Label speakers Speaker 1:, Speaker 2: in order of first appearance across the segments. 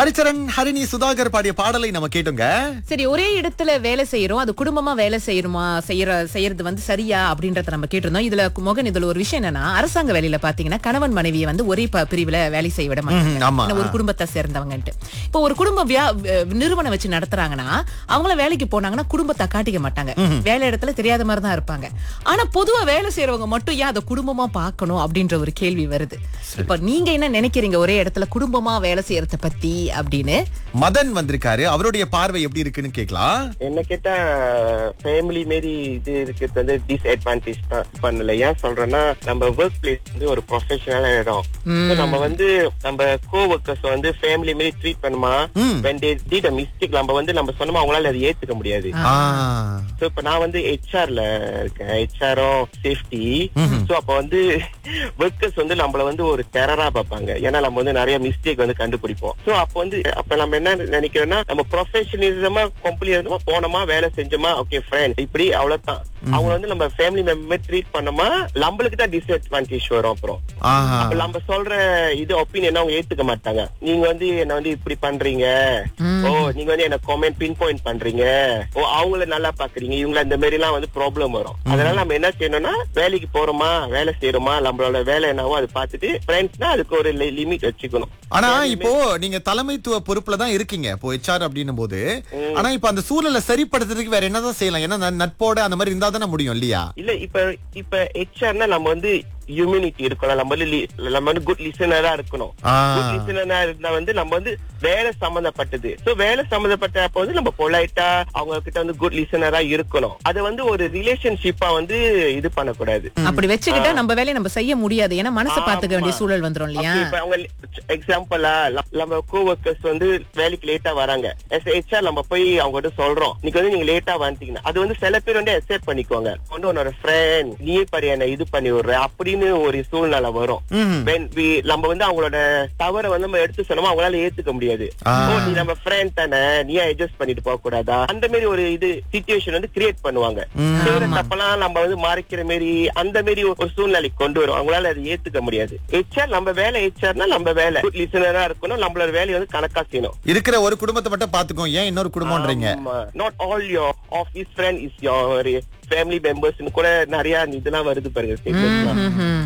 Speaker 1: ஹரிச்சரன் ஹரிணி சுதாகர் பாடிய பாடலை நம்ம கேட்டோங்க
Speaker 2: சரி ஒரே இடத்துல வேலை செய்யறோம் அது குடும்பமா வேலை செய்யணுமா செய்யற செய்யறது வந்து சரியா அப்படின்றத நம்ம கேட்டிருந்தோம் இதுல மோகன் இதுல ஒரு விஷயம் என்னன்னா அரசாங்க வேலையில பாத்தீங்கன்னா கணவன் மனைவியை வந்து ஒரே ப- பிரிவுல வேலை செய்ய விட மாட்டாங்க
Speaker 1: ம்ஹும், ஆமா.
Speaker 2: ஏன்னா ஒரு குடும்பத்தை சேர்ந்தவங்கன்ட்டு இப்போ ஒரு குடும்பம் வியா- அஹ் நிறுவனம் வச்சு நடத்துறாங்கன்னா அவங்கள வேலைக்கு போனாங்கன்னா குடும்பத்தை காட்டிக்க மாட்டாங்க வேலை இடத்துல தெரியாத மாதிரி தான் இருப்பாங்க ஆனா பொதுவா வேலை செய்யறவங்க மட்டும் ஏன் அதை குடும்பமா பார்க்கணும் அப்படின்ற ஒரு கேள்வி வருது இப்ப நீங்க என்ன நினைக்கிறீங்க ஒரே இடத்துல குடும்பமா வேலை செய்யறத பத்தி அப்படின்னு
Speaker 1: மதன் வந்திருக்காரு அவருடைய பார்வை எப்படி இருக்குன்னு கேக்கலாம்
Speaker 3: என்ன கேட்டா ஃபேமிலி மாரி இது இருக்கிறது வந்து டிஸ்அட்வான்டேஜ் தான் பண்ணல ஏன் சொல்றேன்னா நம்ம ஒர்க் பிளேஸ் வந்து ஒரு ப்ரொஃபஷனல் இடம் So நம்ம வந்து நம்ம கோ ஒர்க்கர்ஸ் வந்து ஃபேமிலி மாரி ட்ரீட் பண்ணுமா
Speaker 1: ம்.
Speaker 3: when they did a mistake நம்ம வந்து நம்ம சொன்னோமா அவங்களால அதை ஏத்துக்க முடியாது
Speaker 1: ஆ.
Speaker 3: சோ இப்ப நான் வந்து ஹெச்ஆர்ல இருக்கேன் ஹெச்ஆரும் சேஃப்டி சோ அப்ப வந்து ஒர்க்கர்ஸ் வந்து நம்மள வந்து ஒரு டெரரா பார்ப்பாங்க ஏன்னா நம்ம வந்து நிறைய மிஸ்டேக் வந்து கண்டுபிடிப்போம் சோ அப்ப வந்து அப்ப நம்ம என்ன நினைக்கிறோம்னா நம்ம ப்ரொஃபஷனலிசமா கம்பெனி இருந்தோமா போனோமா வேலை செஞ்சோமா ஓகே ஃப்ரெண்ட் இப்படி அவ்வளவுதான் அவங்க வந்து நம்ம ஃபேமிலி மெம்பர் ட்ரீட் பண்ணோமா நம்மளுக்கு தான் டிஸ்அட்வான்டேஜ் வரும் அப்புறம்
Speaker 1: ஆஹா.
Speaker 3: அப்ப நம்ம சொல்ற இது ஒப்பீனியன் அவங்க ஏத்துக்க மாட்டாங்க நீங்க வந்து என்ன வந்து இப்படி பண்றீங்க ஓ நீங்க வந்து என்ன கமெண்ட் பின் பாயிண்ட் பண்றீங்க ஓ அவங்கள நல்லா பாக்குறீங்க இவங்கள இந்த மாதிரி எல்லாம் வந்து ப்ராப்ளம் வரும் அதனால நம்ம என்ன செய்யணும்னா வேலைக்கு போறோமா வேலை செய்யறோமா நம்மளோட வேலை என்னவோ அதை பார்த்துட்டு ஃப்ரெண்ட்ஸ்னா அதுக்கு ஒரு லிமிட் வச்சுக்கணும்
Speaker 1: ஆனா இப்போ நீங்க தலைமைத்துவ பொறுப்புல தான் இருக்கீங்க இப்போ ஹெச்ஆர் அப்படின்னும் போது ஆனா இப்ப அந்த சூழலை சரிப்படுத்துறதுக்கு வேற என்னதான் செய்யலாம் ஏன்னா ந- நட்போட அந்த மாதிரி இருந்தா தானே முடியும் இல்லையா
Speaker 3: இல்ல இப்ப இப்ப ஹெச்ஆர்னா நம்ம வந்து ஹியூமினிட்டி இருக்கணும் நம்ம வந்து li- நம்ம வந்து குட் லிசனரா இருக்கணும்
Speaker 1: ஆ.
Speaker 3: குட் லிசனரா இருந்தா வந்து நம்ம வந்து வேலை சம்பந்தப்பட்டது சோ வேலை சம்பந்தப்பட்ட அப்ப வந்து நம்ம பொலைட்டா அவங்க கிட்ட வந்து குட் லிசனரா இருக்கணும் அது வந்து ஒரு ரிலேஷன்ஷிப்பா வந்து இது பண்ணக்கூடாது
Speaker 2: அப்படி வச்சுக்கிட்டா நம்ம வேலையை நம்ம செய்ய முடியாது ஏன்னா மனசை பாத்துக்க வேண்டிய
Speaker 3: ஆமா.
Speaker 2: சூழல் வந்துரும் இல்லையா
Speaker 3: அப்ப இப்ப அவங்க எக்ஸாம்பிளா நம்ம கோ ஒர்க்கர்ஸ் வந்து வேலைக்கு லேட்டா வராங்க எஸ் ஹெச்ஆர் நம்ம போய் அவங்க கிட்ட சொல்றோம் நீங்க வந்து நீங்க லேட்டா வந்துட்டீங்கன்னா அது வந்து சில பேர் வந்து அக்செப்ட் பண்ணிக்குவாங்க வந்து உன்னோட ஃப்ரெண்ட் நீ படி என்ன இது பண்ணி விடுற அப்படின்னு ஒரு சூழ்நிலை வரும்
Speaker 1: ம்ஹும்.
Speaker 3: When we- நம்ம வந்து அவங்களோட தவறை வந்து நம்ம எடுத்து சொன்னோமா அவங்களால ஏத்துக்க முடியாது
Speaker 1: ஆ.
Speaker 3: ஓ நீ நம்ம ஃப்ரெண்ட் தானே நீ அட்ஜஸ்ட் பண்ணிட்டு போக கூடாதா அந்த மாதிரி ஒரு இது சுச்சுவேஷன் வந்து கிரியேட் பண்ணுவாங்க
Speaker 1: ம்.
Speaker 3: செய்யற தப்பெல்லாம் நம்ம வந்து மறைக்கிற மாதிரி அந்த மாதிரி ஒரு சூழ்நிலைக்கு கொண்டு வரும் அவங்களால அதை ஏத்துக்க முடியாது ஹெச்ஆர் நம்ம வேலை ஹெச்ஆர்னா நம்ம வேலை லிசனரா இருக்கணும் நம்மளோட வேலையை வந்து கணக்கா செய்யணும்
Speaker 1: இருக்கிற ஒரு குடும்பத்தை மட்டும் பாத்துக்கோ ஏன் இன்னொரு குடும்பம்ன்றீங்க
Speaker 3: not all your office friend is your family members கூட நிறைய இதெல்லாம் வருது பாருங்க statements-லாம்.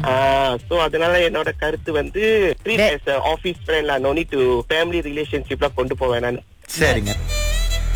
Speaker 3: சோ அதனால என்னோட கருத்து வந்து ஆபீஸ் ஃப்ரெண்ட்லாம் நோ நீட் டு ஃபேமிலி ரிலேஷன்ஷிப்லாம் கொண்டு போவேன் நான்
Speaker 1: சரிங்க